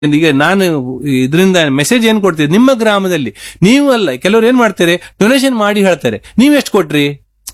ಈಗ ನಾನು ಇದರಿಂದ ಮೆಸೇಜ್ ಏನ್ ಕೊಡ್ತೀನಿ ನಿಮ್ಮ ಗ್ರಾಮದಲ್ಲಿ ನೀವು ಅಲ್ಲ ಕೆಲವರು ಏನ್ ಮಾಡ್ತಾರೆ ಡೊನೇಷನ್ ಮಾಡಿ ಹೇಳ್ತಾರೆ ನೀವ್ ಎಷ್ಟು ಕೊಟ್ರಿ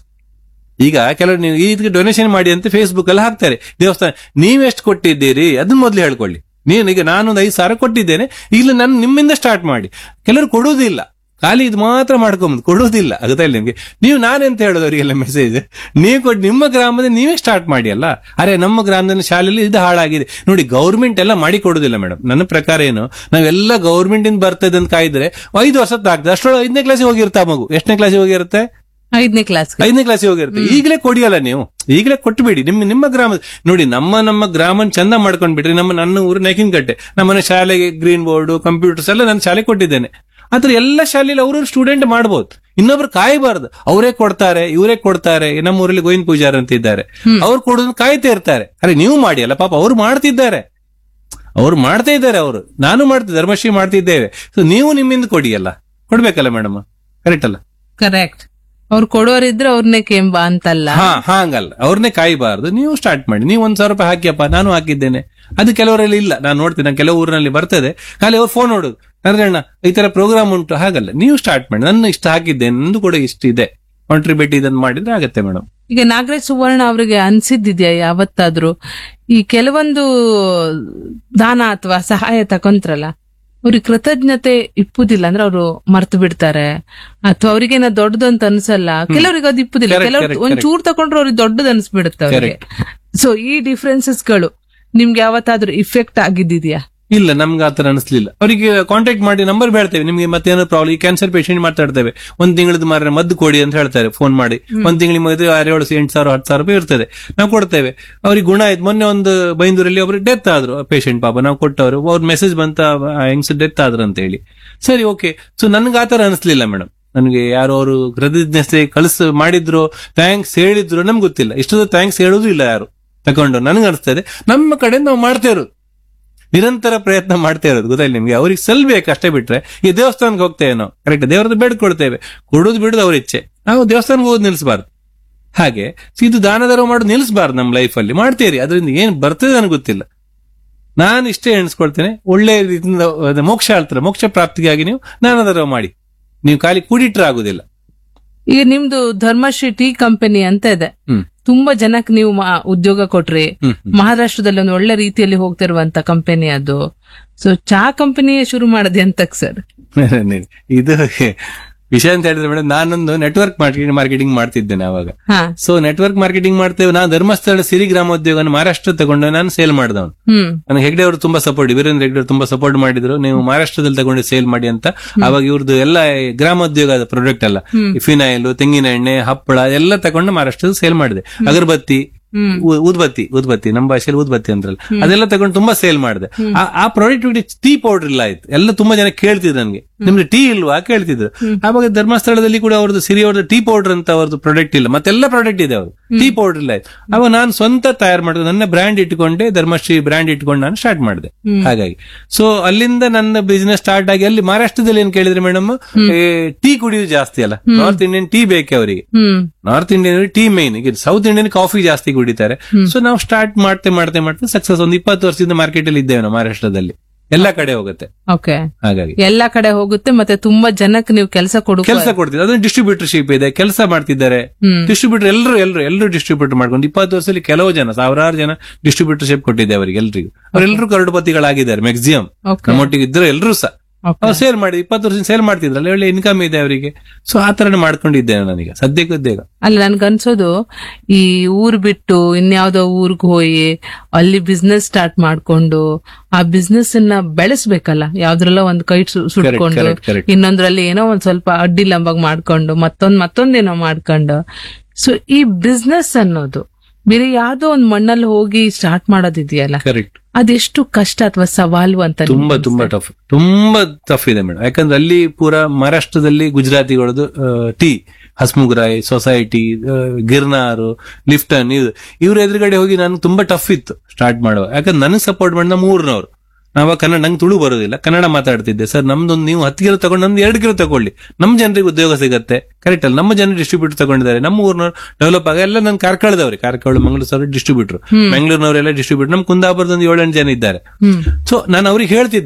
ಈಗ ಕೆಲವರು ನೀವು ಇದಕ್ಕೆ ಡೊನೇಷನ್ ಮಾಡಿ ಅಂತ ಫೇಸ್ಬುಕ್ ಅಲ್ಲಿ ಹಾಕ್ತಾರೆ ದೇವಸ್ಥಾನ ನೀವೆಷ್ಟು ಕೊಟ್ಟಿದ್ದೀರಿ ಅದನ್ನ ಮೊದಲು ಹೇಳ್ಕೊಳ್ಳಿ ನೀನು ಈಗ ನಾನೊಂದು ಐದು ಸಾವಿರ ಕೊಟ್ಟಿದ್ದೇನೆ ಈಗ ನಾನು ನಿಮ್ಮಿಂದ ಸ್ಟಾರ್ಟ್ ಮಾಡಿ ಕೆಲವರು ಕೊಡುವುದಿಲ್ಲ ಖಾಲಿ ಇದು ಮಾತ್ರ ಮಾಡ್ಕೊಂಬುದು ಕೊಡುವುದಿಲ್ಲ ಗೊತ್ತಾಯಿಲ್ಲ ನಿಮ್ಗೆ ನೀವು ನಾನೆಂತ ಹೇಳೋದು ಅವರಿಗೆಲ್ಲ ಮೆಸೇಜ್ ನೀವು ಕೊಟ್ಟು ನಿಮ್ಮ ಗ್ರಾಮದಲ್ಲಿ ನೀವೇ ಸ್ಟಾರ್ಟ್ ಮಾಡಿ ಅಲ್ಲ ಅರೆ ನಮ್ಮ ಗ್ರಾಮದ ಶಾಲೆಯಲ್ಲಿ ಇದು ಹಾಳಾಗಿದೆ ನೋಡಿ ಗೌರ್ಮೆಂಟ್ ಎಲ್ಲ ಮಾಡಿ ಕೊಡುದಿಲ್ಲ ಮೇಡಮ್ ನನ್ನ ಪ್ರಕಾರ ಏನು ನಾವೆಲ್ಲ ಗೌರ್ಮೆಂಟ್ ಇಂದ ಬರ್ತದೆ ಅಂತ ಕಾಯ್ದ್ರೆ ಐದು ವರ್ಷದ ಆಗ್ತದೆ ಅಷ್ಟೊಳಗೆ ಐದನೇ ಕ್ಲಾಸಿಗೆ ಹೋಗಿರ್ತಾ ಮಗು ಎಷ್ಟನೇ ಕ್ಲಾಸಿಗೆ ಹೋಗಿರುತ್ತೆ ಐದನೇ ಕ್ಲಾಸ್ ಐದನೇ ಕ್ಲಾಸಿಗೆ ಹೋಗಿರುತ್ತೆ ಈಗಲೇ ಕೊಡಿಯಲ್ಲ ನೀವು ಈಗಲೇ ಕೊಟ್ಟುಬಿಡಿ ನಿಮ್ಮ ನಿಮ್ಮ ಗ್ರಾಮ ನೋಡಿ ನಮ್ಮ ನಮ್ಮ ಗ್ರಾಮನ್ ಚಂದ ಮಾಡ್ಕೊಂಡ್ ಬಿಟ್ರಿ ನಮ್ಮ ನನ್ನ ಊರು ನೆಕಿನಕಟ್ಟೆ ನಮ್ಮನೆ ಶಾಲೆಗೆ ಗ್ರೀನ್ ಬೋರ್ಡ್ ಕಂಪ್ಯೂಟರ್ಸ್ ಎಲ್ಲ ನಾನು ಶಾಲೆ ಕೊಟ್ಟಿದ್ದೇನೆ ಆದ್ರೆ ಎಲ್ಲ ಶಾಲೆಯಲ್ಲಿ ಅವ್ರವ್ರ ಸ್ಟೂಡೆಂಟ್ ಮಾಡ್ಬೋದು ಇನ್ನೊಬ್ರು ಕಾಯಬಾರ್ದು ಅವರೇ ಕೊಡ್ತಾರೆ ಇವರೇ ಕೊಡ್ತಾರೆ ನಮ್ಮ ಊರಲ್ಲಿ ಗೋವಿಂದ ಪೂಜಾರ್ ಅಂತ ಇದ್ದಾರೆ ಅವ್ರು ಕೊಡೋದನ್ನ ಕಾಯ್ತಾ ಇರ್ತಾರೆ ಅರೆ ನೀವು ಮಾಡಿ ಅಲ್ಲ ಪಾಪ ಅವ್ರು ಮಾಡ್ತಿದ್ದಾರೆ ಅವ್ರು ಮಾಡ್ತಾ ಇದ್ದಾರೆ ಅವರು ನಾನು ಮಾಡ್ತಿದ್ದೆ ಧರ್ಮಶ್ರೀ ಮಾಡ್ತಿದ್ದೇವೆ ಸೊ ನೀವು ನಿಮ್ಮಿಂದ ಕೊಡಿ ಅಲ್ಲ ಕೊಡ್ಬೇಕಲ್ಲ ಮೇಡಮ್ ಕರೆಕ್ಟ್ ಅಲ್ಲ ಕರೆಕ್ಟ್ ಅವ್ರು ಕೊಡೋರಿದ್ರೆ ಅವ್ರನ್ನೇ ಕೆಂಬ ಅಂತಲ್ಲ ಹಾ ಹಾಂಗಲ್ಲ ಅವ್ರನ್ನೇ ಕಾಯಬಾರ್ದು ನೀವು ಸ್ಟಾರ್ಟ್ ಮಾಡಿ ನೀವು ಒಂದ್ ಸಾವಿರ ರೂಪಾಯಿ ಹಾಕಿಯಪ್ಪ ನಾನು ಹಾಕಿದ್ದೇನೆ ಅದು ಕೆಲವರಲ್ಲಿ ಇಲ್ಲ ನಾನು ನೋಡ್ತೀನಿ ನಾನು ಕೆಲವು ಊರಿನಲ್ಲಿ ಬರ್ತದೆ ಖಾಲಿ ಅವ್ರು ಫೋನ್ ನೋಡುದು ಅಣ್ಣ ಈ ತರ ಪ್ರೋಗ್ರಾಮ್ ಉಂಟು ಹಾಗಲ್ಲ ನೀವು ಸ್ಟಾರ್ಟ್ ಮಾಡಿ ನನ್ನ ಇಷ್ಟ ಹಾಕಿದ್ದೇನೆ ನಂದು ಕೂಡ ಇಷ್ಟ ಇದೆ ಕಾಂಟ್ರಿಬ್ಯೂಟ್ ಇದನ್ನ ಮಾಡಿದ್ರೆ ಆಗತ್ತೆ ಮೇಡಮ್ ಈಗ ನಾಗರಾಜ್ ಸುವರ್ಣ ಅವರಿಗೆ ಅನ್ಸಿದ್ದಿದ್ಯಾ ಯಾವತ್ತಾದ್ರೂ ಈ ಕೆಲವೊಂದು ದಾನ ಅಥವಾ ಸಹಾಯ ತಕೊಂತ್ರಲ್ಲ ಅವ್ರಿಗೆ ಕೃತಜ್ಞತೆ ಇಪ್ಪುದಿಲ್ಲ ಅಂದ್ರೆ ಅವರು ಮರ್ತು ಬಿಡ್ತಾರೆ ಅಥವಾ ಅವ್ರಿಗೇನ ದೊಡ್ಡದು ಅಂತ ಅನ್ಸಲ್ಲ ಕೆಲವರಿಗೆ ಅದು ಇಪ್ಪುದಿಲ್ಲ Correct, ಕೆಲವ್ರು correct, ಒಂದ್ ಚೂರ್ ತಕೊಂಡ್ರೆ ಅವ್ರಿಗೆ ದೊಡ್ಡದು ಅನ್ಸ್ಬಿಡುತ್ತೆ ಅವ್ರಿಗೆ ಸೊ ಈ ಡಿಫ್ರೆನ್ಸಸ್ ಗಳು ನಿಮ್ಗೆ ಯಾವತ್ತಾದ್ರೂ ಇಫೆಕ್ಟ್ ಆಗಿದ್ದಿದ್ಯಾ ಇಲ್ಲ ನಮ್ಗೆ ಆತರ ಅನಿಸ್ಲಿಲ್ಲ ಅವರಿಗೆ ಕಾಂಟ್ಯಾಕ್ಟ್ ಮಾಡಿ ನಂಬರ್ ಬೇಡ್ತೇವೆ ನಿಮ್ಗೆ ಮತ್ತೇನೋ ಪ್ರಾಬ್ಲಮ್ ಈ ಕ್ಯಾನ್ಸರ್ ಪೇಷಂಟ್ ಮಾತಾಡ್ತೇವೆ ಒಂದ್ ತಿಂಗಳದ ಮಾರ ಮದ್ದು ಕೊಡಿ ಅಂತ ಹೇಳ್ತಾರೆ ಫೋನ್ ಮಾಡಿ ಒಂದ್ ತಿಂಗಳಿಗೆ ಮದ್ದು ಆರು ಏಳು ಎಂಟು ಸಾವಿರ ಹತ್ತು ಸಾವಿರ ರೂಪಾಯಿ ಇರ್ತದೆ ನಾವು ಕೊಡ್ತೇವೆ ಅವ್ರಿಗೆ ಗುಣ ಆಯ್ತು ಮೊನ್ನೆ ಒಂದು ಬೈಂದೂರಲ್ಲಿ ಒಬ್ರು ಡೆತ್ ಆದ್ರು ಪೇಷಂಟ್ ಪಾಪ ನಾವು ಕೊಟ್ಟವರು ಅವ್ರ ಮೆಸೇಜ್ ಬಂತ ಹೆಂಗ್ಸ್ ಡೆತ್ ಆದ್ರು ಅಂತ ಹೇಳಿ ಸರಿ ಓಕೆ ಸೊ ನನ್ಗೆ ಆತರ ಅನಿಸ್ಲಿಲ್ಲ ಮೇಡಮ್ ನನಗೆ ಯಾರೋ ಅವರು ಕೃತಜ್ಞತೆ ಕಳಿಸ್ ಮಾಡಿದ್ರು ಥ್ಯಾಂಕ್ಸ್ ಹೇಳಿದ್ರು ನಮ್ಗೆ ಗೊತ್ತಿಲ್ಲ ಇಷ್ಟೊಂದು ಥ್ಯಾಂಕ್ಸ್ ಹೇಳುದು ಇಲ್ಲ ಯಾರು ತಗೊಂಡು ನನಗೆ ಅನಿಸ್ತದೆ ನಮ್ಮ ಕಡೆ ನಾವು ಮಾಡ್ತಾ ಇರೋದು ನಿರಂತರ ಪ್ರಯತ್ನ ಮಾಡ್ತಾ ಇರೋದು ಗೊತ್ತಾಯಿಲ್ಲ ನಿಮ್ಗೆ ಅವ್ರಿಗೆ ಸಲ್ಬೇಕು ಅಷ್ಟೇ ಬಿಟ್ರೆ ಈ ದೇವಸ್ಥಾನಕ್ಕೆ ಹೋಗ್ತೇವೆ ನಾವು ಕರೆಕ್ಟ್ ದೇವರದ್ದು ಬೇಡ್ಕೊಳ್ತೇವೆ ಕೊಡುದು ಬಿಡುದು ಅವ್ರ ಇಚ್ಛೆ ನಾವು ದೇವಸ್ಥಾನಕ್ಕೆ ಹೋಗೋದು ನಿಲ್ಲಿಸಬಾರ್ದು ಹಾಗೆ ಇದು ದಾನ ಧರ್ಮ ಮಾಡೋದು ನಿಲ್ಲಿಸಬಾರ್ದು ನಮ್ಮ ಲೈಫಲ್ಲಿ ಮಾಡ್ತೀರಿ ಅದರಿಂದ ಏನ್ ಬರ್ತದೆ ನನಗೆ ಗೊತ್ತಿಲ್ಲ ನಾನು ಇಷ್ಟೇ ಎಣಿಸ್ಕೊಳ್ತೇನೆ ಒಳ್ಳೆ ರೀತಿಯಿಂದ ಅದು ಮೋಕ್ಷ ಹೇಳ್ತಾರೆ ಮೋಕ್ಷ ಪ್ರಾಪ್ತಿಗಾಗಿ ನೀವು ದಾನ ಧರ್ಮ ಮಾಡಿ ನೀವು ಖಾಲಿ ಕೂಡಿಟ್ರೆ ಆಗುದಿಲ್ಲ ಈಗ ನಿಮ್ದು ಧರ್ಮಶ್ರೀ ಟೀ ಕಂಪನಿ ಅಂತ ಇದೆ ಹ್ಮ್. ತುಂಬಾ ಜನಕ್ಕೆ ನೀವು ಮಾ- ಉದ್ಯೋಗ ಕೊಟ್ರಿ ಹ್ಮ್, ಹ್ಮ್. ಮಹಾರಾಷ್ಟ್ರದಲ್ಲಿ ಒಂದು ಒಳ್ಳೆ ರೀತಿಯಲ್ಲಿ ಹೋಗ್ತಿರುವಂತ ಕಂಪನಿ ಅದು ಸೊ ಚಾ ಕಂಪನಿ ಶುರು ಮಾಡದೆ ಅಂತಕ್ ಸರ್ ಇದು ವಿಷಯ ಅಂತ ಹೇಳಿದ್ರೆ ಮೇಡಮ್ ನಾನೊಂದು ನೆಟ್ವರ್ಕ್ ಮಾರ್ಕೆಟಿಂಗ್ ಮಾರ್ಕೆಟಿಂಗ್ ಮಾಡ್ತಿದ್ದೇನೆ ಅವಾಗ ಹಾ ಸೊ ನೆಟ್ವರ್ಕ್ ಮಾರ್ಕೆಟಿಂಗ್ ಮಾಡ್ತೇವೆ ನಾನು ಧರ್ಮಸ್ಥಳ ಸಿರಿ ಗ್ರಾಮೋದ್ಯೋಗ ಮಹಾರಾಷ್ಟ್ರ ತಗೊಂಡು ನಾನು ಸೇಲ್ ಮಾಡಿದವನು ಹ್ಮ್ ನನಗೆ ಹೆಗ್ಡೆ ಅವರು ತುಂಬಾ ಸಪೋರ್ಟ್ ವೀರೇಂದ್ರ ಹೆಗ್ಡೆ ಅವರು ತುಂಬಾ ಸಪೋರ್ಟ್ ಮಾಡಿದ್ರು ನೀವು ಮಹಾರಾಷ್ಟ್ರದಲ್ಲಿ ತಗೊಂಡು ಸೇಲ್ ಮಾಡಿ ಅಂತ ಅವಾಗ ಇವ್ರದ್ದು ಎಲ್ಲ ಗ್ರಾಮೋದ್ಯೋಗದ ಪ್ರಾಡಕ್ಟ್ ಅಲ್ಲ ಫಿನೈಲ್ ತೆಂಗಿನ ಎಣ್ಣೆ ಹಪ್ಪಳ ಎಲ್ಲ ತಗೊಂಡು ಮಹಾರಾಷ್ಟ್ರದಲ್ಲಿ ಸೇಲ್ ಮಾಡಿದೆ ಅಗರಬತ್ತಿ ಹ್ಮ್ ಉ- ಊದ್ಬತ್ತಿ ಊದ್ಬತ್ತಿ ನಮ್ಮ ಭಾಷೆಯಲ್ಲಿ ಊದ್ಬತ್ತಿ ಅಂದ್ರಲ್ಲ ಅದೆಲ್ಲ ತಗೊಂಡು ತುಂಬಾ ಸೇಲ್ ಮಾಡಿದೆ ಆ- ಆ ಪ್ರಾಡಕ್ಟ್ ಟೀ ಪೌಡರ್ ಇಲ್ಲ ಆಯ್ತು ಎಲ್ಲ ತುಂಬಾ ಜನ ಕೇಳ್ತಿದ್ರು ನನ್ಗೆ ನಿಮ್ಗೆ ಟೀ ಇಲ್ವಾ ಕೇಳ್ತಿದ್ರು ಆವಾಗ ಧರ್ಮಸ್ಥಳದಲ್ಲಿ ಕೂಡ ಅವ್ರದ್ದು ಸಿರಿ ಅವ್ರದ್ದು ಟೀ ಪೌಡರ್ ಅಂತ ಅವ್ರದ್ದು ಪ್ರಾಡಕ್ಟ್ ಇಲ್ಲ ಮತ್ತೆಲ್ಲ ಪ್ರಾಡಕ್ಟ್ ಇದೆ ಅವ್ರು ಟೀ ಪೌಡರ್ ಇಲ್ಲ ಆಯ್ತು ಅವಾಗ ನಾನು ಸ್ವಂತ ತಯಾರು ಮಾಡಿದೆ ನನ್ನ ಬ್ರ್ಯಾಂಡ್ ಇಟ್ಕೊಂಡೆ ಧರ್ಮಶ್ರೀ ಬ್ರ್ಯಾಂಡ್ ಇಟ್ಕೊಂಡು ನಾನು ಸ್ಟಾರ್ಟ್ ಮಾಡಿದೆ ಹಾಗಾಗಿ ಸೊ ಅಲ್ಲಿಂದ ನನ್ನ ಬಿಸ್ನೆಸ್ ಸ್ಟಾರ್ಟ್ ಆಗಿ ಅಲ್ಲಿ ಮಹಾರಾಷ್ಟ್ರದಲ್ಲಿ ಏನ್ ಕೇಳಿದ್ರೆ ಮೇಡಮ್ ಟೀ ಕುಡಿಯೋದು ಜಾಸ್ತಿ ಅಲ್ಲ ನಾರ್ತ್ ಇಂಡಿಯನ್ ಟೀ ಬೇಕೆ ಅವರಿಗೆ ಹ್ಮ್ ನಾರ್ತ್ ಇಂಡಿಯನ್ ಟೀ ಮೈನ್ ಈಗ ಸೌತ್ ಇಂಡಿಯನ್ ಕಾಫಿ ಜಾಸ್ತಿ ಕುಡಿತಾರೆ ಸೊ ನಾವು ಸ್ಟಾರ್ಟ್ ಮಾಡ್ತೆ ಮಾಡ್ತೆ ಮಾಡ್ತೆ ಸಕ್ಸಸ್ ಒಂದು ಇಪ್ಪತ್ತು ವರ್ಷದಿಂದ ಮಾರ್ಕೆಟ್ ಅಲ್ಲಿ ಇದ್ದೇವೆ ನಾವು ಮಹಾರಾಷ್ಟ್ರದಲ್ಲಿ ಎಲ್ಲಾ ಕಡೆ ಹೋಗುತ್ತೆ ಓಕೆ ಹಾಗಾಗಿ ಎಲ್ಲಾ ಕಡೆ ಹೋಗುತ್ತೆ ಮತ್ತೆ ತುಂಬಾ ಜನಕ್ಕೆ ನೀವು ಕೆಲಸ ಕೊಡು ಕೆಲಸ ಕೊಡ್ತಿದ್ದಾರೆ ಅದನ್ನ ಡಿಸ್ಟ್ರಿಬ್ಯೂಟರ್ಶಿಪ್ ಇದೆ ಕೆಲಸ ಮಾಡ್ತಿದ್ದಾರೆ ಹ್ಮ್ ಡಿಸ್ಟ್ರಿಬ್ಯೂಟರ್ ಎಲ್ಲರೂ ಎಲ್ಲರೂ ಎಲ್ಲರೂ ಡಿಸ್ಟ್ರಿಬ್ಯೂಟರ್ ಮಾಡ್ಕೊಂಡು ಇಪ್ಪತ್ತು ವರ್ಷದಲ್ಲಿ ಕೆಲವು ಜನ ಸಾವಿರಾರು ಜನ ಡಿಸ್ಟ್ರಿಬ್ಯೂಟರ್ಶಿಪ್ ಕೊಟ್ಟಿದೆ ಅವರಿಗೆ ಎಲ್ರಿಗೂ ಅವರೆಲ್ಲರೂ ಕರಡುಪತಿಗಳಾಗಿದ್ದಾರೆ ಮ್ಯಾಕ್ಸಿಮಮ್ ಓಕೆ ನಮ್ಮೊಟ್ಟಿಗೆ ಇದ್ರು ಎಲ್ಲರೂ ಸಹ ಓಕೆ ಅವ್ರು ಸೇಲ್ ಮಾಡಿ ಇಪ್ಪತ್ತು ವರ್ಷ ಸೇಲ್ ಮಾಡ್ತಿದ್ರಲ್ಲ ಒಳ್ಳೆ ಇನ್ಕಮ್ ಇದೆ ಅವರಿಗೆ ಸೊ ಆ ತರನೇ ಮಾಡ್ಕೊಂಡಿದ್ದೇನೆ ನನಗೆ ಸದ್ಯಕ್ಕೆ ಉದ್ಯೋಗ ಅಲ್ಲ ನನ್ಗನ್ಸೋದು ಈ ಊರ್ ಬಿಟ್ಟು ಇನ್ಯಾವ್ದೋ ಊರ್ಗ್ ಹೋಗಿ ಅಲ್ಲಿ ಬಿಸ್ನೆಸ್ ಸ್ಟಾರ್ಟ್ ಮಾಡ್ಕೊಂಡು ಆ ಬಿಸ್ನೆಸ್ ಅನ್ನ ಬೆಳೆಸ್ಬೇಕಲ್ಲ ಯಾವ್ದ್ರಲ್ಲ ಒಂದ್ ಕೈ ಸು- ಸುಟ್ಕೊಂಡು correct, correct. ಇನ್ನೊಂದ್ರಲ್ಲಿ ಏನೋ ಒಂದ್ ಸ್ವಲ್ಪ ಅಡ್ಡಿ ಲಂಬಾಗ್ ಮಾಡ್ಕೊಂಡು ಮತ್ತೊಂದ್ ಮತ್ತೊಂದೇನೋ ಮಾಡ್ಕೊಂಡು ಸೊ ಈ ಬಿಸ್ನೆಸ್ ಅನ್ನೋದು ಬೇರೆ ಯಾವ್ದೋ ಒಂದ್ ಮಣ್ಣಲ್ಲಿ ಹೋಗಿ ಸ್ಟಾರ್ಟ್ ಮಾಡೋದಿದೆಯಲ್ಲ ಕರೆಕ್ಟ್ ಅದೆಷ್ಟು ಕಷ್ಟ ಅಥವಾ ಸವಾಲು ಅಂತ ನಿಮ್ಗೆ ತುಂಬಾ ತುಂಬಾ ಟಫ್ ತುಂಬಾ ಟಫ್ ಇದೆ ಮೇಡಮ್ ಯಾಕಂದ್ರೆ ಅಲ್ಲಿ ಪೂರಾ ಮಹಾರಾಷ್ಟ್ರದಲ್ಲಿ ಗುಜರಾತಿಗಳದ್ದು tea Hasmukhrai society Girnar Lipton ಇದು ಇವ್ರ ಎದುರುಗಡೆ ಹೋಗಿ ನಾನು ತುಂಬಾ ಟಫ್ ಇತ್ತು ಸ್ಟಾರ್ಟ್ ಮಾಡುವ ಯಾಕಂದ್ರೆ ನನಗೆ ಸಪೋರ್ಟ್ ಮಾಡಿ ನಮ್ಮ ಊರ್ನವ್ರು ನಾವ ಕನ್ನಡ ನಂಗೆ ತುಳು ಬರೋದಿಲ್ಲ ಕನ್ನಡ ಮಾತಾಡ್ತಿದ್ದೆ ಸರ್ ನಮ್ದೊಂದು ನೀವು ಹತ್ತು ಕಿಲೋ ತಗೊಂಡು ನಮ್ದು ಎರಡು ಕಿಲೋ ತಗೊಳ್ಳಿ ನಮ್ಮ ಜನರಿಗೆ ಉದ್ಯೋಗ ಸಿಗತ್ತೆ ಕರೆಕ್ಟ್ ಅಲ್ಲ ನಮ್ಮ ಜನ ಡಿಸ್ಟ್ರಿಬ್ಯೂಟರ್ ತಗೊಂಡಿದ್ದಾರೆ ನಮ್ಮ ಊರ್ನವ್ರು ಡೆವಲಪ್ ಆಗ ಎಲ್ಲ ನನ್ನ ಕಾರ್ಕಳದವ್ರೆ ಕಾರ್ಕಳ ಮಂಗಳೂರು ಸರ್ ಡಿಸ್ಟ್ರಿಬ್ಯೂಟರ್ ಬೆಂಗಳೂರಿನವರೆಲ್ಲ ಡಿಸ್ಟ್ರಿಬ್ಯೂಟರ್ ನಮ್ ಕುಂದಾಪುರದ ಒಂದು ಏಳೆಂಟು ಜನ ಇದ್ದಾರೆ ಹ್ಮ್ ಸೊ ನಾನು ಅವ್ರಿಗೆ ಹೇಳ್ತಿದ್ದೆ